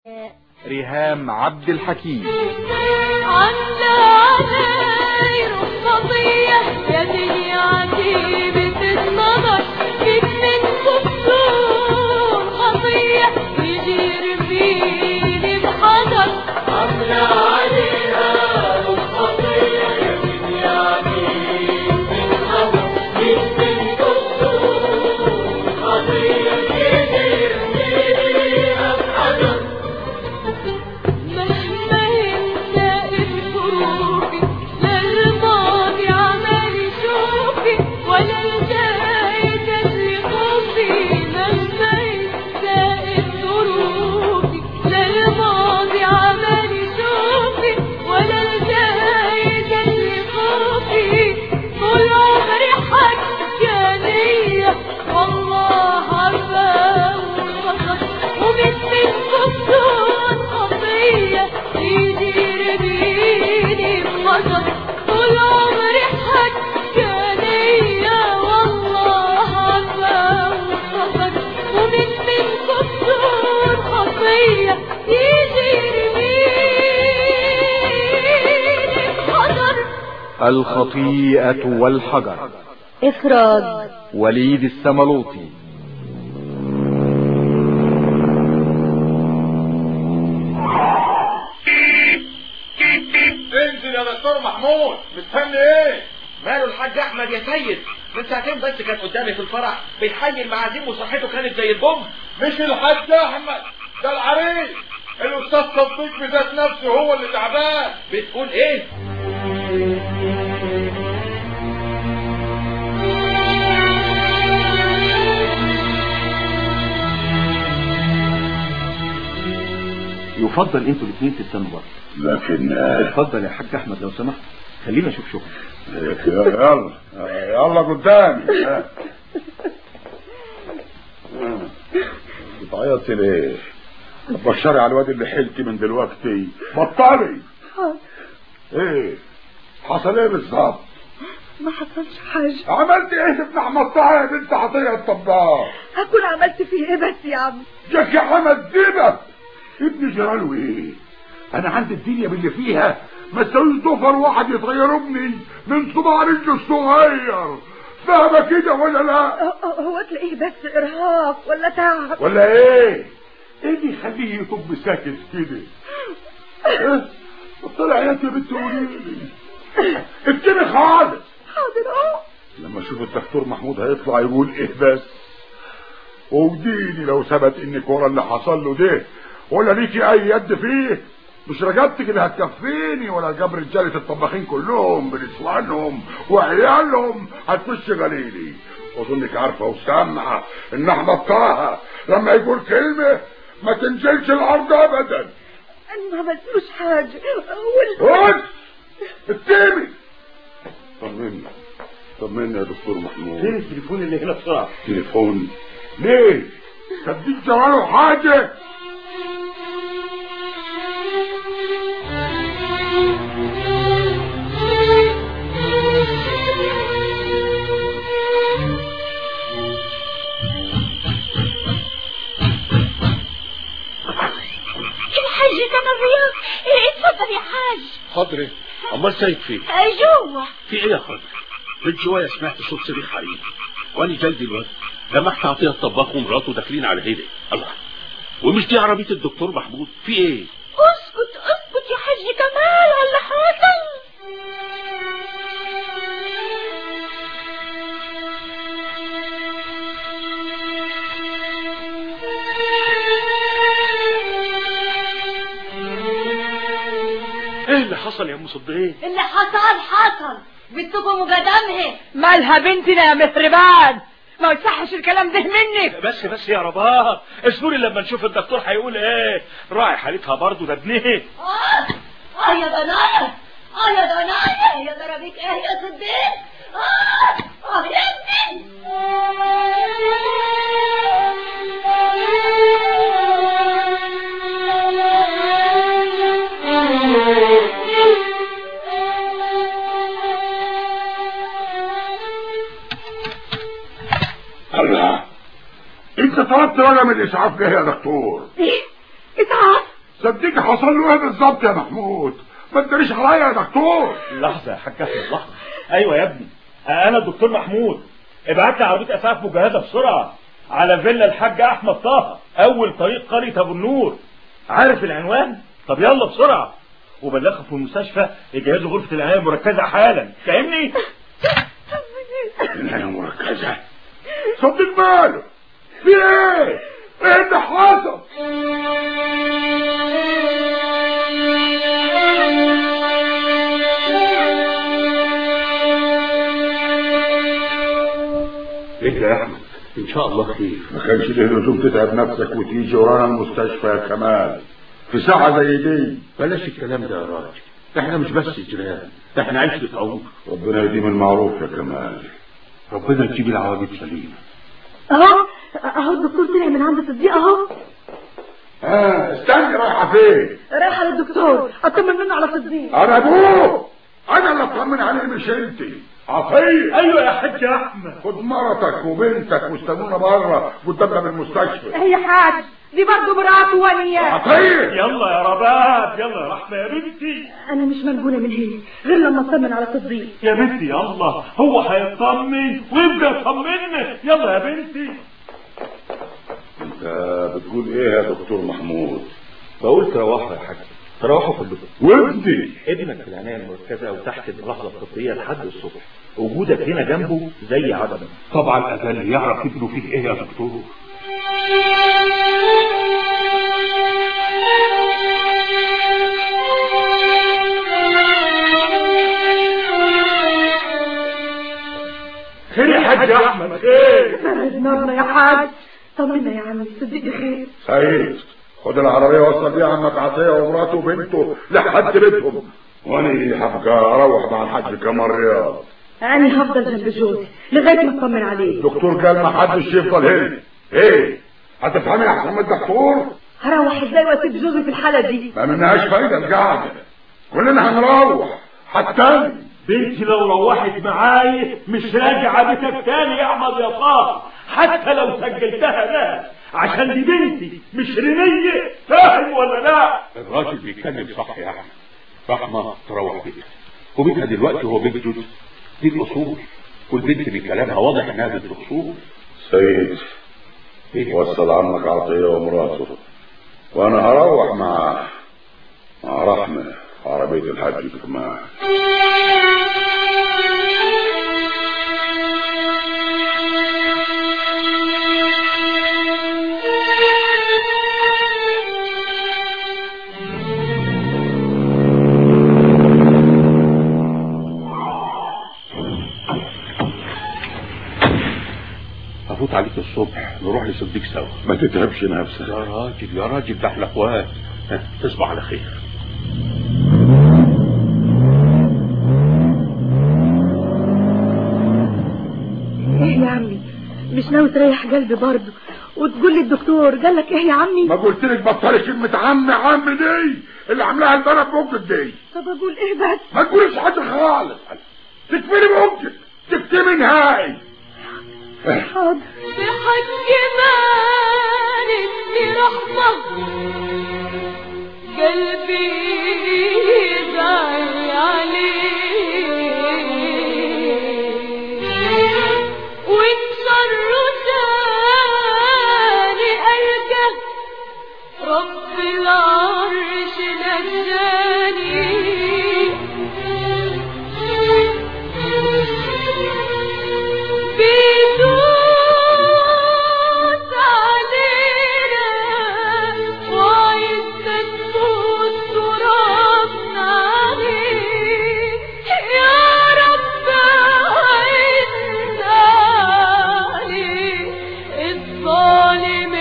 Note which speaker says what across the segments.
Speaker 1: ريهام عبد الحكيم
Speaker 2: عنا علي رخصية يا دنيا عجيبة النظر فيك من كسور خطية يجير فيني بحذر عنا عليها رخصية يا دنيا عجيبة النظر فيك من كسور خطية يجير فيني بحذر مهما ينسى الظروفي لا الماضي عمال يشوفي ولا الجاي تجري خوفي مهما ينسى الظروفي لا الماضي عمال يشوفي ولا الجاي تجري خوفي طول عمري حكانية والله عارفة وانبسط ومثل كسور خطية يجي بيني بخطر طول عمري حكانية والله عارفة وانبسط ومثل كسور خطية يجي بيني بخطر
Speaker 1: الخطيئة والحجر
Speaker 3: إخراج
Speaker 1: وليد السملوطي
Speaker 4: انزل يا دكتور محمود مستني ايه
Speaker 5: ماله الحاج احمد يا سيد من ساعتين بس كان قدامي في الفرح بيحيي المعازيم وصحته كانت زي البوم
Speaker 4: مش الحاج احمد ده العريس الاستاذ صديق بذات نفسه هو اللي تعبان
Speaker 5: بتقول ايه
Speaker 6: يفضل انتوا الاثنين تستنوا بره
Speaker 4: لكن
Speaker 6: اتفضل يا حاج احمد لو سمحت خلينا اشوف شغل
Speaker 4: يلا يلا قدامي بتعيط ليه بشري على الواد اللي حلتي من دلوقتي بطلي ايه حصل ايه بالظبط
Speaker 3: ما حصلش حاجة
Speaker 4: عملت ايه في ابن احمد طه يا بنت عطيه الطباخ
Speaker 3: هكون عملت فيه ايه بس يا عم
Speaker 4: جاك يا حمد ديبك ابن جلاله ايه انا عندي الدنيا باللي فيها ما تسويش ضفر واحد يطير ابني من صباع رجله الصغير فاهمه كده ولا لا
Speaker 3: هو- هو تلاقيه بس ارهاق ولا تعب
Speaker 4: ولا ايه ايه اللي يخليه يطب ساكت كده إيه؟ طلع يا بنت قولي لي اكتبي خالص
Speaker 3: حاضر اهو
Speaker 4: لما اشوف الدكتور محمود هيطلع يقول ايه بس وديني لو ثبت انك ورا اللي حصل له ده ولا ليكي اي يد فيه مش رجبتك اللي هتكفيني ولا جاب رجاله الطباخين كلهم بنسوانهم وعيالهم هتخش غليلي واظنك عارفه وسامعه ان احمد طه لما يقول كلمه ما تنزلش الارض ابدا
Speaker 3: انا ما عملتلوش حاجة وال...
Speaker 4: قول التيمي طمني طمني يا دكتور محمود
Speaker 6: فين التليفون اللي هنا بسرعه
Speaker 4: تليفون ليه تديك جواله حاجة
Speaker 2: الحاج كان الرياض إيه، اتفضل يا حاج
Speaker 6: حضري امال سايق فين
Speaker 2: آه، جوه
Speaker 6: في ايه يا خضر من شويه سمعت صوت صريخ حريق وانا جاي دلوقتي لمحت عطيه الطباخ ومراته داخلين على هيدي الله ومش دي عربيه الدكتور محمود في ايه
Speaker 2: اسكت اسكت يا حاج كمال على اللي حصل
Speaker 6: ايه اللي حصل يا ام صديق
Speaker 2: اللي حصل حصل بنتكم مقدمه
Speaker 3: مالها بنتنا يا مهربان ما يصحش الكلام ده منك
Speaker 6: بس بس يا رباه اصبري لما نشوف الدكتور هيقول ايه راعي حالتها برضه ده ابنه
Speaker 2: اه اه يا ضنايا اه يا ضنايا يا ترى بيك ايه يا صديق اه اه يا ابني
Speaker 4: الله انت طلبت ولا من الاسعاف ليه يا دكتور
Speaker 3: ايه اسعاف
Speaker 4: صدقني حصل له ايه بالظبط يا محمود ما تدريش عليا يا دكتور
Speaker 7: لحظة يا حاج احمد لحظة ايوه يا ابني انا الدكتور محمود ابعت لي عربية اسعاف مجهزة بسرعة على فيلا الحاج احمد طه اول طريق قرية ابو النور عارف العنوان طب يلا بسرعة وبلغه في المستشفى يجهزوا غرفة العناية المركزة حالا فاهمني
Speaker 4: العناية مركزة صدق ماله في ايه ايه اللي حصل
Speaker 6: ايه يا احمد ان شاء الله خير
Speaker 4: ما كانش ليه لزوم تتعب نفسك وتيجي ورانا المستشفى يا كمال في ساعة زي دي
Speaker 6: بلاش الكلام ده يا راجل احنا مش بس جيران احنا عيلة عمر
Speaker 4: ربنا يديم المعروف يا كمال
Speaker 6: ربنا يجيب العواجب سليمة
Speaker 2: اهو اهو الدكتور طلع من عند صديق اهو
Speaker 4: ها استني رايحة فين
Speaker 2: رايحه للدكتور اطمن منه على صديق
Speaker 4: انا ابوه انا اللي اطمن عليه مش انت عطيه
Speaker 7: ايوه يا حاج احمد
Speaker 4: خد مرتك وبنتك واستنونا بره قدامنا بالمستشفى
Speaker 2: هي حاج دي برضه مراته وياه
Speaker 4: عطيه
Speaker 7: يلا يا رباب يلا يا رحمة يا بنتي
Speaker 2: انا مش ملجونه من هنا غير لما اطمن على صديق
Speaker 7: يا بنتي يلا هو هيطمن ويبقى يطمنا يلا يا بنتي
Speaker 4: انت بتقول ايه يا دكتور محمود
Speaker 5: بقول تروحوا يا حاج تروحوا كلكم
Speaker 4: وابني
Speaker 5: ابنك في العناية المركزة وتحت الملاحظة الطبية لحد الصبح وجودك هنا جنبه زي عدمه
Speaker 6: طبعا الاقل يعرف ابنه فيه ايه يا دكتور
Speaker 7: خير يا حاج يا احمد خير
Speaker 2: نورنا يا حاج طمنا يا عم صديق بخير
Speaker 4: سعيد خد العربية وصل بيها عمك عطية ومراته وبنته لحد بيتهم وانا هبقى اروح مع الحاج كمان رياض
Speaker 2: انا هفضل جنب جوزي لغايه ما اطمن عليه
Speaker 4: الدكتور قال ما حدش يفضل هنا ايه هتفهمي احسن من الدكتور
Speaker 2: هروح ازاي واسيب جوزي في الحاله دي
Speaker 4: ما منهاش فايدة القعدة كلنا هنروح حتى
Speaker 7: بنتي لو روحت معاي مش راجعة بيتك تاني يا احمد يا طه حتى لو سجلتها لها عشان دي بنتي مش رنية فاهم ولا لا
Speaker 6: الراجل بيتكلم صح يا احمد رحمة تروح بيتها وبيتها دلوقتي هو بيت جوز دي الاصول والبنت بكلامها واضح انها بنت اصول
Speaker 4: سيد وصل عمك عطية ومراته وانا هروح مع مع رحمة عربية الحاج كمان
Speaker 6: افوت عليك الصبح نروح لصديق سوا
Speaker 4: ما تتعبش نفسك
Speaker 6: يا راجل يا راجل ده احنا اخوات ها، تصبح على خير
Speaker 2: ايه يا عمي مش ناوي تريح قلبي برضه وتقول لي الدكتور قال لك ايه يا عمي
Speaker 4: ما قلت لك بطلي كلمة عم عم دي اللي عاملاها البلد بوجك دي
Speaker 2: طب اقول ايه بس
Speaker 4: ما تقوليش حاجة خالص تكفيني بوجك تكتمي نهائي
Speaker 2: حاضر
Speaker 8: بحق مالك رحمة قلبي زعل عليه وانصر تاني ألقى رب العرش نجاني بيدوس علينا وعزة تموت ترابنا عليه يا رب عزنا عليه الظالم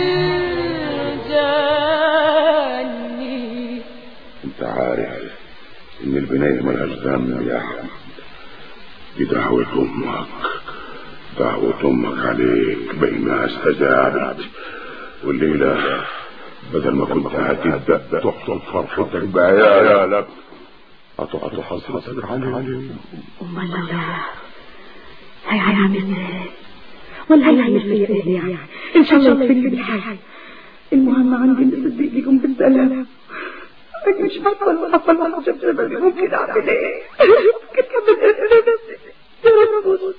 Speaker 8: الجاني
Speaker 4: انت عارف ان البناية ملهاش ذنب يا احمد دي دعوة امك دعوة امك عليك بينها استجابت والليلة بدل ما كنت هتبدأ تحصل فرحتك بعيالك هتقعد حصل عليهم
Speaker 2: امال لو هيعمل ازاي ولا هيعمل فيا ايه يعني ان شاء الله يغفر لي بالحال المهم عندي ان صديق يقوم بالسلامه
Speaker 3: مش بطل ولا بطل ولا شفت ممكن اعمل ايه ممكن اعمل ايه بس يا رب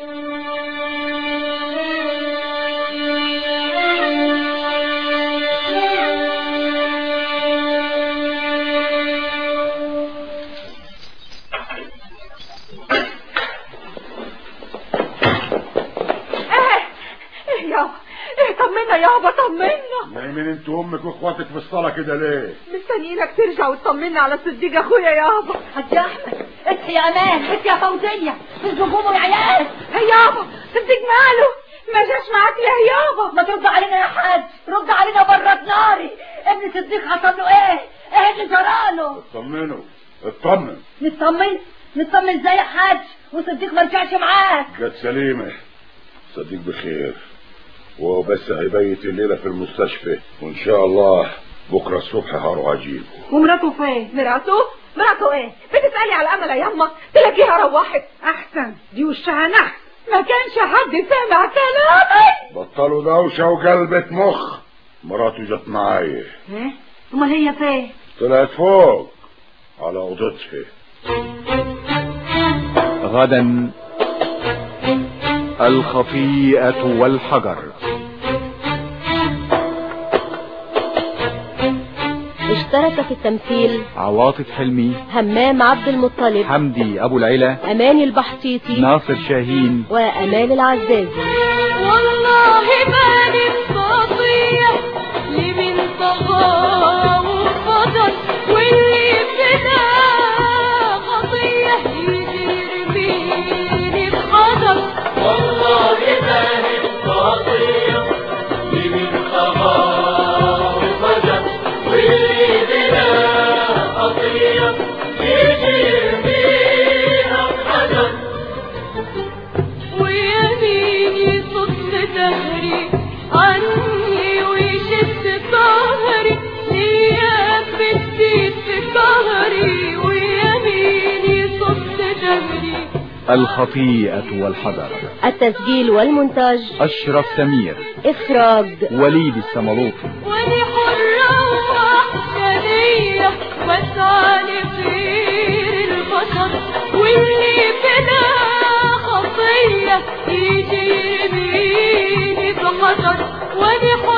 Speaker 3: ايه ايه يابا ايه طمنا يابا طمنا
Speaker 4: نايمين انت وامك واخواتك في الصاله كده ليه
Speaker 3: مستنيينك ترجع وتطمنا على صديق اخويا يابا
Speaker 2: حاج احمد اصحي يا امان اصحي يا فوزيه الزبون والعيال
Speaker 3: هي يابا صديق ماله ما جاش معاك ليه يابا
Speaker 2: ما ترد علينا يا حاج رد علينا برد ناري ابن صديق حصل له ايه ايه اللي جراله
Speaker 4: اطمنوا اطمن
Speaker 2: نطمن نطمن ازاي يا حاج وصديق ما رجعش معاك
Speaker 4: جت سليمه صديق بخير وهو بس هيبيت الليله في المستشفى وان شاء الله بكره الصبح هروح اجيبه
Speaker 3: ومراته فين مراته مراته ايه بتسألي على امل يا يما تلاقيها روحت احسن دي وشها نحس ما كانش حد سامع كلامي
Speaker 4: بطلوا دوشه وقلبة مخ مراته جت معايا
Speaker 2: ايه امال هي فين
Speaker 4: طلعت فوق على اوضتها
Speaker 1: غدا الخطيئة والحجر
Speaker 9: اشترك في التمثيل
Speaker 1: عواطف حلمي
Speaker 9: همام عبد المطلب
Speaker 1: حمدي أبو العلا
Speaker 9: أماني البحطيطي
Speaker 1: ناصر شاهين
Speaker 9: وأمال العزازي
Speaker 8: والله ما نستطيع لمن طغى وفضل واللي ابتدى خطية يجي يرميني بحضر والله ما نستطيع لمن طغى وفضل واللي ابتدى خطية يجي يرمينا بحضر ويميني صدف دهري عني ويشد ظهري ايام بتزيد في ظهري ويميني صدف دهري
Speaker 1: الخطيئة والحجر
Speaker 9: التسجيل والمونتاج
Speaker 1: أشرف سمير
Speaker 9: إخراج
Speaker 1: وليد السملوطي
Speaker 8: وانا حرة وحدانية بسعى لخير البشر واللي بلا خطية يجي يرميني بحجر وانا